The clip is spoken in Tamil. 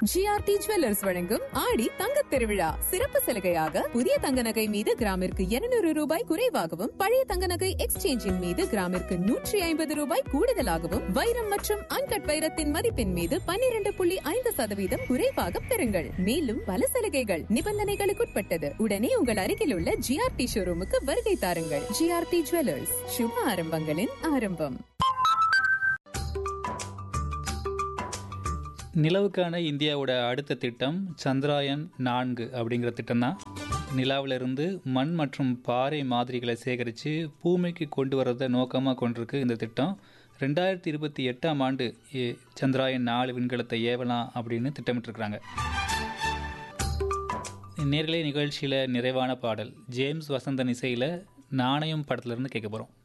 ஜிஆர்டி ஜுவல்லர்ஸ் வழங்கும் ஆடி தங்கத் திருவிழா சிறப்பு சலுகையாக புதிய தங்க நகை மீது கிராமிற்கு 200 ரூபாய் குறைவாகவும் பழைய தங்க நகை எக்ஸ்சேஞ்சின் மீது கிராமிற்கு நூற்றி ஐம்பது ரூபாய் கூடுதலாகவும் வைரம் மற்றும் அன்கட் வைரத்தின் மதிப்பின் மீது 12.5% புள்ளி ஐந்து சதவீதம் குறைவாக பெறுங்கள் மேலும் பல சலுகைகள் நிபந்தனைகளுக்குட்பட்டது உடனே உங்கள் அருகில் உள்ள ஜிஆர்டி ஷோரூமுக்கு வருகை தாருங்கள் ஜிஆர்டி ஜுவல்லர்ஸ் சுப ஆரம்பங்களின் ஆரம்பம் நிலவுக்கான இந்தியாவோட அடுத்த திட்டம் சந்திராயன் நான்கு அப்படிங்கிற திட்டம் தான் நிலாவிலிருந்து மண் மற்றும் பாறை மாதிரிகளை சேகரித்து பூமிக்கு கொண்டு வரதை நோக்கமாக கொண்டிருக்கு இந்த திட்டம் ரெண்டாயிரத்தி இருபத்தி எட்டாம் ஆண்டு இ- சந்திராயன் நாலு விண்கலத்தை ஏவலாம் அப்படின்னு திட்டமிட்டிருக்கிறாங்க நேர்களே நிகழ்ச்சியில் நிறைவான பாடல் ஜேம்ஸ் வசந்தன் இசையில் நாணயம் படத்துலேருந்து கேட்க போகிறோம்